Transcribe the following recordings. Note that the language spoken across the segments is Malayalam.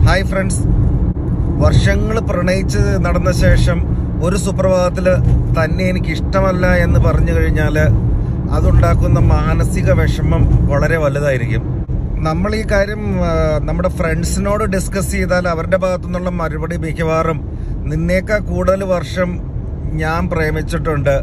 ഹായ് ഫ്രണ്ട്സ് വർഷങ്ങൾ പ്രണയിച്ച് നടന്ന ശേഷം ഒരു സുപ്രഭാതത്തില് തന്നെ എനിക്ക് ഇഷ്ടമല്ല എന്ന് പറഞ്ഞു കഴിഞ്ഞാൽ അതുണ്ടാക്കുന്ന മാനസിക വിഷമം വളരെ വലുതായിരിക്കും നമ്മൾ ഈ കാര്യം ആ, നമ്മുടെ ഫ്രണ്ട്സിനോട് ഡിസ്കസ് ചെയ്താൽ അവരുടെ ഭാഗത്തു നിന്നുള്ള മറുപടി മിക്കവാറും നിന്നേക്കാൾ കൂടുതൽ വർഷം ഞാൻ പ്രേമിച്ചിട്ടുണ്ട്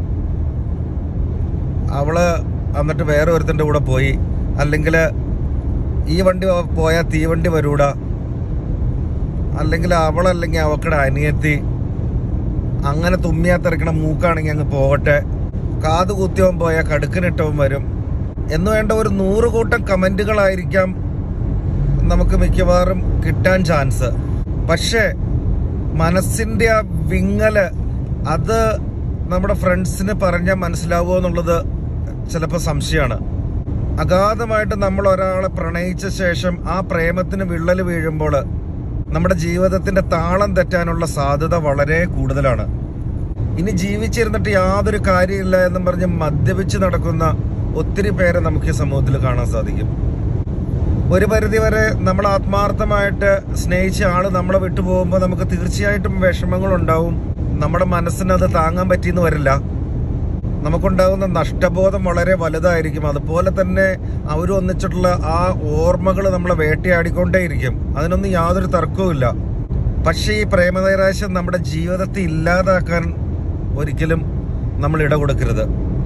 അവള് എന്നിട്ട് വേറെ ഒരുത്തൻ്റെ കൂടെ പോയി അല്ലെങ്കിൽ ഈ വണ്ടി പോയാൽ തീവണ്ടി വരൂടാ അല്ലെങ്കിൽ അവളല്ലെങ്കിൽ അവക്കടെ അനിയത്തി അങ്ങനെ തുമ്മിയാത്തിറക്കണ മൂക്കാണെങ്കിൽ അങ്ങ് പോകട്ടെ കാത് കുത്തിയവൻ പോയാൽ കടുക്കിനിട്ടവൻ വരും എന്ന് വേണ്ട ഒരു നൂറ് കൂട്ടം കമന്റുകളായിരിക്കാം നമുക്ക് മിക്കവാറും കിട്ടാൻ ചാൻസ് പക്ഷേ മനസ്സിന്റെ ആ വിങ്ങല് അത് നമ്മുടെ ഫ്രണ്ട്സിന് പറഞ്ഞാൽ മനസ്സിലാവുമോ എന്നുള്ളത് ചിലപ്പോൾ സംശയമാണ് അഗാധമായിട്ട് നമ്മൾ ഒരാളെ പ്രണയിച്ച ശേഷം ആ പ്രേമത്തിന് വിള്ളൽ വീഴുമ്പോൾ നമ്മുടെ ജീവിതത്തിന്റെ താളം തെറ്റാനുള്ള സാധ്യത വളരെ കൂടുതലാണ് ഇനി ജീവിച്ചിരുന്നിട്ട് യാതൊരു കാര്യമില്ല എന്നും പറഞ്ഞ് മദ്യപിച്ച് നടക്കുന്ന ഒത്തിരി പേരെ നമുക്ക് ഈ സമൂഹത്തിൽ കാണാൻ സാധിക്കും ഒരു പരിധി വരെ നമ്മൾ ആത്മാർത്ഥമായിട്ട് സ്നേഹിച്ച ആള് നമ്മളെ വിട്ടു പോകുമ്പോൾ നമുക്ക് തീർച്ചയായിട്ടും വിഷമങ്ങൾ ഉണ്ടാവും നമ്മുടെ മനസ്സിന് അത് താങ്ങാൻ പറ്റിയെന്ന് വരില്ല നമുക്കുണ്ടാകുന്ന നഷ്ടബോധം വളരെ വലുതായിരിക്കും അതുപോലെ തന്നെ അവർ ഒന്നിച്ചിട്ടുള്ള ആ ഓർമ്മകൾ നമ്മളെ വേട്ടയാടിക്കൊണ്ടേയിരിക്കും അതിനൊന്നും യാതൊരു തർക്കവുമില്ല പക്ഷേ ഈ പ്രേമനൈരാശ്യം നമ്മുടെ ജീവിതത്തെ ഇല്ലാതാക്കാൻ ഒരിക്കലും നമ്മൾ ഇട കൊടുക്കരുത്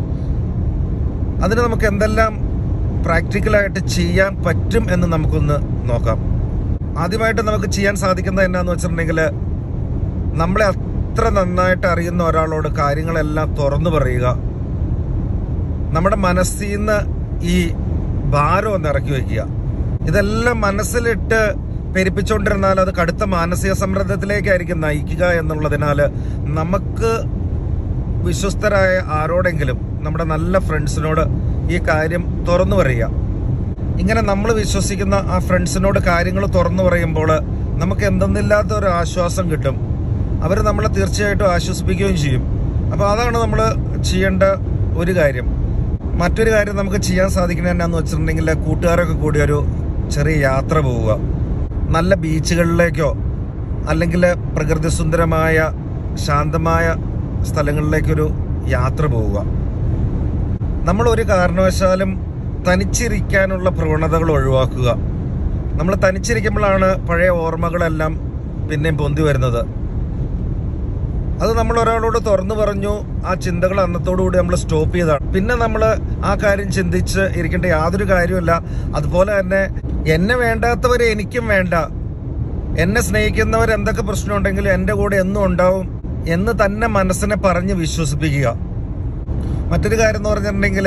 അതിന് നമുക്ക് എന്തെല്ലാം പ്രാക്ടിക്കലായിട്ട് ചെയ്യാൻ പറ്റും എന്ന് നമുക്കൊന്ന് നോക്കാം ആദ്യമായിട്ട് നമുക്ക് ചെയ്യാൻ സാധിക്കുന്നത് എന്നാന്ന് വെച്ചിട്ടുണ്ടെങ്കിൽ നമ്മളെ അത്ര നന്നായിട്ട് അറിയുന്ന ഒരാളോട് കാര്യങ്ങളെല്ലാം തുറന്നു പറയുക നമ്മുടെ മനസ്സിൽ നിന്ന് ഈ ഭാരം ഒന്ന് ഇറക്കി വെക്കുക ഇതെല്ലാം മനസ്സിലിട്ട് പെരുപ്പിച്ചുകൊണ്ടിരുന്നാൽ അത് കടുത്ത മാനസിക സമ്മർദ്ദത്തിലേക്കായിരിക്കും നയിക്കുക എന്നുള്ളതിനാൽ നമുക്ക് വിശ്വസ്തരായ ആരോടെങ്കിലും നമ്മുടെ നല്ല ഫ്രണ്ട്സിനോട് ഈ കാര്യം തുറന്നു പറയുക ഇങ്ങനെ നമ്മൾ വിശ്വസിക്കുന്ന ആ ഫ്രണ്ട്സിനോട് കാര്യങ്ങൾ തുറന്നു പറയുമ്പോൾ നമുക്ക് എന്തെന്നില്ലാത്ത ഒരു ആശ്വാസം കിട്ടും അവർ നമ്മളെ തീർച്ചയായിട്ടും ആശ്വസിപ്പിക്കുകയും ചെയ്യും അപ്പോൾ അതാണ് നമ്മൾ ചെയ്യേണ്ട ഒരു കാര്യം മറ്റൊരു കാര്യം നമുക്ക് ചെയ്യാൻ സാധിക്കുന്നത് എന്നാന്ന് വെച്ചിട്ടുണ്ടെങ്കിൽ കൂട്ടുകാരൊക്കെ കൂടി ഒരു ചെറിയ യാത്ര പോവുക നല്ല ബീച്ചുകളിലേക്കോ അല്ലെങ്കിൽ പ്രകൃതി സുന്ദരമായ ശാന്തമായ സ്ഥലങ്ങളിലേക്കൊരു യാത്ര പോവുക നമ്മൾ ഒരു കാരണവശാലും തനിച്ചിരിക്കാനുള്ള പ്രവണതകൾ ഒഴിവാക്കുക നമ്മൾ തനിച്ചിരിക്കുമ്പോഴാണ് പഴയ ഓർമ്മകളെല്ലാം പിന്നെയും പൊന്തി വരുന്നത് അത് നമ്മൾ ഒരാളോട് തുറന്നു പറഞ്ഞു ആ ചിന്തകൾ അന്നത്തോടുകൂടി നമ്മൾ സ്റ്റോപ്പ് ചെയ്തതാണ് പിന്നെ നമ്മൾ ആ കാര്യം ചിന്തിച്ച് ഇരിക്കേണ്ട യാതൊരു കാര്യമില്ല അതുപോലെ തന്നെ എന്നെ വേണ്ടാത്തവരെ എനിക്കും വേണ്ട എന്നെ സ്നേഹിക്കുന്നവർ എന്തൊക്കെ പ്രശ്നമുണ്ടെങ്കിലും എൻ്റെ കൂടെ എന്നും ഉണ്ടാവും എന്ന് തന്നെ മനസ്സിനെ പറഞ്ഞ് വിശ്വസിപ്പിക്കുക മറ്റൊരു കാര്യം എന്ന് പറഞ്ഞിട്ടുണ്ടെങ്കിൽ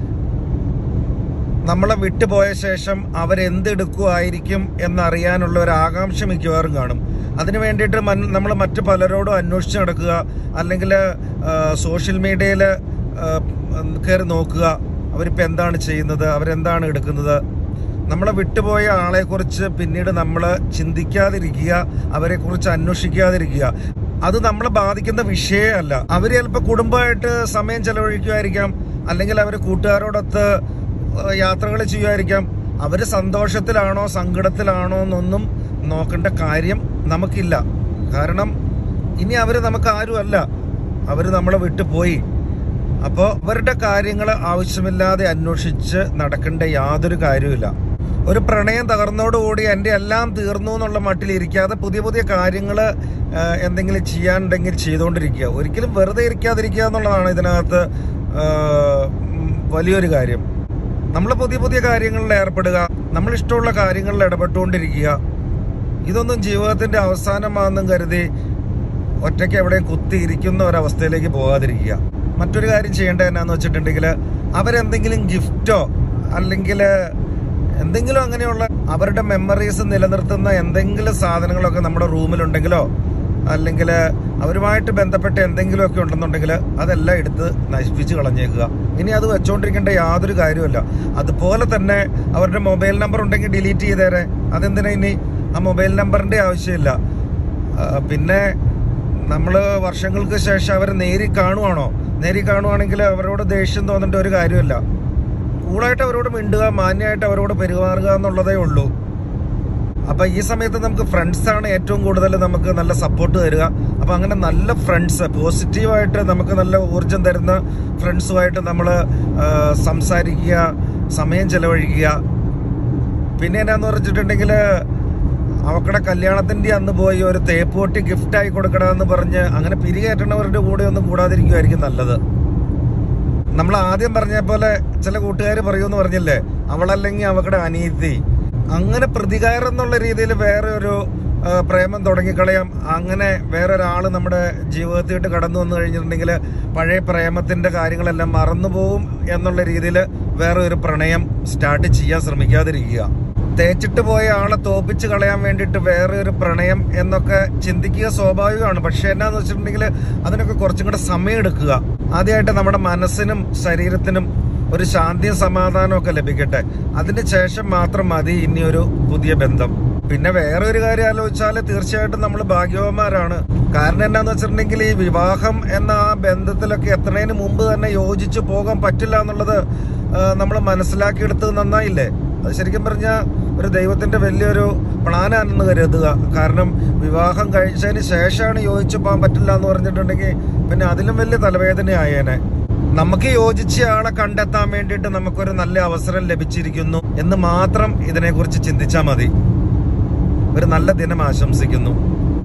നമ്മളെ വിട്ടുപോയ ശേഷം അവരെന്തെടുക്കുമായിരിക്കും എന്നറിയാനുള്ള ഒരു ആകാംക്ഷ മിക്കവാറും കാണും അതിനു വേണ്ടിയിട്ട് നമ്മൾ മറ്റു പലരോടും അന്വേഷിച്ച് നടക്കുക അല്ലെങ്കിൽ സോഷ്യൽ മീഡിയയിൽ കയറി നോക്കുക അവരിപ്പോൾ എന്താണ് ചെയ്യുന്നത് അവരെന്താണ് എടുക്കുന്നത് നമ്മളെ വിട്ടുപോയ ആളെക്കുറിച്ച് പിന്നീട് നമ്മൾ ചിന്തിക്കാതിരിക്കുക അവരെക്കുറിച്ച് അന്വേഷിക്കാതിരിക്കുക അത് നമ്മളെ ബാധിക്കുന്ന വിഷയമല്ല അവർ ചിലപ്പോൾ കുടുംബമായിട്ട് സമയം ചെലവഴിക്കുമായിരിക്കാം അല്ലെങ്കിൽ അവർ കൂട്ടുകാരോടൊത്ത് യാത്രകൾ ചെയ്യുമായിരിക്കാം അവർ സന്തോഷത്തിലാണോ സങ്കടത്തിലാണോ എന്നൊന്നും നോക്കേണ്ട കാര്യം നമുക്കില്ല കാരണം ഇനി അവർ നമുക്ക് ആരുമല്ല അവർ നമ്മളെ വിട്ടു പോയി അപ്പോൾ അവരുടെ കാര്യങ്ങൾ ആവശ്യമില്ലാതെ അന്വേഷിച്ച് നടക്കേണ്ട യാതൊരു കാര്യമില്ല ഒരു പ്രണയം തകർന്നോടുകൂടി എൻ്റെ എല്ലാം തീർന്നു എന്നുള്ള മട്ടിൽ ഇരിക്കാതെ പുതിയ പുതിയ കാര്യങ്ങൾ എന്തെങ്കിലും ചെയ്യാനുണ്ടെങ്കിൽ ചെയ്തുകൊണ്ടിരിക്കുക ഒരിക്കലും വെറുതെ ഇരിക്കാതിരിക്കുക എന്നുള്ളതാണ് ഇതിനകത്ത് ആ, ഉം, വലിയൊരു കാര്യം നമ്മൾ പുതിയ പുതിയ കാര്യങ്ങളിൽ ഏർപ്പെടുക നമ്മൾ ഇഷ്ടമുള്ള കാര്യങ്ങളിൽ ഇടപെട്ടുകൊണ്ടിരിക്കുക ഇതൊന്നും ജീവിതത്തിന്റെ അവസാനമാണെന്നും കരുതി ഒറ്റയ്ക്ക് എവിടെയും കുത്തിയിരിക്കുന്ന ഒരവസ്ഥയിലേക്ക് പോകാതിരിക്കുക മറ്റൊരു കാര്യം ചെയ്യേണ്ടത് എന്നാന്ന് വെച്ചിട്ടുണ്ടെങ്കിൽ അവരെന്തെങ്കിലും ഗിഫ്റ്റോ അല്ലെങ്കിൽ എന്തെങ്കിലും അങ്ങനെയുള്ള അവരുടെ മെമ്മറീസ് നിലനിർത്തുന്ന എന്തെങ്കിലും സാധനങ്ങളൊക്കെ നമ്മുടെ റൂമിലുണ്ടെങ്കിലോ അല്ലെങ്കിൽ അവരുമായിട്ട് ബന്ധപ്പെട്ട എന്തെങ്കിലുമൊക്കെ ഉണ്ടെന്നുണ്ടെങ്കിൽ അതെല്ലാം എടുത്ത് നശിപ്പിച്ച് കളഞ്ഞേക്കുക ഇനി അത് വെച്ചുകൊണ്ടിരിക്കേണ്ട യാതൊരു കാര്യമില്ല അതുപോലെ തന്നെ അവരുടെ മൊബൈൽ നമ്പർ ഉണ്ടെങ്കിൽ ഡിലീറ്റ് ചെയ്തേരെ അതെന്തിനാ ഇനി ആ മൊബൈൽ നമ്പറിന്റെ ആവശ്യമില്ല ആ, പിന്നെ നമ്മൾ വർഷങ്ങൾക്ക് ശേഷം അവരെ നേരി കാണുവാണോ നേരി കാണുവാണെങ്കിൽ അവരോട് ദേഷ്യം തോന്നേണ്ട ഒരു കാര്യമില്ല കൂളായിട്ട് അവരോട് മിണ്ടുക മാന്യമായിട്ട് അവരോട് പെരുമാറുക എന്നുള്ളതേ ഉള്ളൂ അപ്പൊ ഈ സമയത്ത് നമുക്ക് ഫ്രണ്ട്സ് ആണ് ഏറ്റവും കൂടുതൽ നമുക്ക് നല്ല സപ്പോർട്ട് തരിക അപ്പൊ അങ്ങനെ നല്ല ഫ്രണ്ട്സ് പോസിറ്റീവായിട്ട് നമുക്ക് നല്ല ഊർജം തരുന്ന ഫ്രണ്ട്സുമായിട്ട് നമ്മൾ സംസാരിക്കുക സമയം ചെലവഴിക്കുക പിന്നെ എന്നാന്ന് പറഞ്ഞിട്ടുണ്ടെങ്കിൽ അവക്കടെ കല്യാണത്തിന്റെ അന്ന് പോയി ഒരു തേപ്പുകൊട്ടി ഗിഫ്റ്റ് ആയി കൊടുക്കണമെന്ന് പറഞ്ഞ് അങ്ങനെ പിരികേറ്റണവരുടെ കൂടെ ഒന്നും കൂടാതിരിക്കുമായിരിക്കും നല്ലത് നമ്മൾ ആദ്യം പറഞ്ഞ പോലെ ചില കൂട്ടുകാർ പറയുമെന്ന് പറഞ്ഞില്ലേ അവളല്ലെങ്കിൽ അവക്കടെ അനീതി അങ്ങനെ പ്രതികാരം എന്നുള്ള രീതിയിൽ വേറെ ഒരു ആ, പ്രേമം തുടങ്ങിക്കളയാം അങ്ങനെ വേറൊരാൾ നമ്മുടെ ജീവിതത്തിലോട്ട് കടന്നു വന്നു കഴിഞ്ഞിട്ടുണ്ടെങ്കിൽ പഴയ പ്രേമത്തിന്റെ കാര്യങ്ങളെല്ലാം മറന്നുപോകും എന്നുള്ള രീതിയിൽ വേറെ ഒരു പ്രണയം സ്റ്റാർട്ട് ചെയ്യാൻ ശ്രമിക്കാതിരിക്കുക തേച്ചിട്ട് പോയ ആളെ തോപ്പിച്ച് കളയാൻ വേണ്ടിയിട്ട് വേറെ ഒരു പ്രണയം എന്നൊക്കെ ചിന്തിക്കുക സ്വാഭാവികമാണ് പക്ഷെ എന്നാന്ന് വെച്ചിട്ടുണ്ടെങ്കിൽ അതിനൊക്കെ കുറച്ചും കൂടെ സമയം എടുക്കുക ആദ്യമായിട്ട് നമ്മുടെ മനസ്സിനും ശരീരത്തിനും ഒരു ശാന്തിയും സമാധാനവും ഒക്കെ ലഭിക്കട്ടെ അതിന് ശേഷം മാത്രം മതി ഇനി ഒരു പുതിയ ബന്ധം പിന്നെ വേറെ ഒരു കാര്യം ആലോചിച്ചാൽ തീർച്ചയായിട്ടും നമ്മൾ ഭാഗ്യവാന്മാരാണ് കാരണം എന്നാന്ന് വെച്ചിട്ടുണ്ടെങ്കിൽ ഈ വിവാഹം എന്ന ആ ബന്ധത്തിലൊക്കെ എത്തുന്നതിന് മുമ്പ് തന്നെ യോജിച്ച് പോകാൻ പറ്റില്ല എന്നുള്ളത് നമ്മൾ മനസ്സിലാക്കിയെടുത്തത് നന്നായില്ലേ അത് ശരിക്കും പറഞ്ഞാൽ ഒരു ദൈവത്തിന്റെ വലിയൊരു പ്ലാനാണെന്ന് കരുതുക കാരണം വിവാഹം കഴിച്ചതിന് ശേഷമാണ് യോജിച്ചു പോകാൻ പറ്റില്ല എന്ന് പറഞ്ഞിട്ടുണ്ടെങ്കിൽ പിന്നെ അതിലും വലിയ തലവേദന ആയേനെ നമുക്ക് യോജിച്ച ആളെ കണ്ടെത്താൻ വേണ്ടിയിട്ട് നമുക്കൊരു നല്ല അവസരം ലഭിച്ചിരിക്കുന്നു എന്ന് മാത്രം ഇതിനെക്കുറിച്ച് ചിന്തിച്ചാൽ മതി ഒരു നല്ല ദിനം ആശംസിക്കുന്നു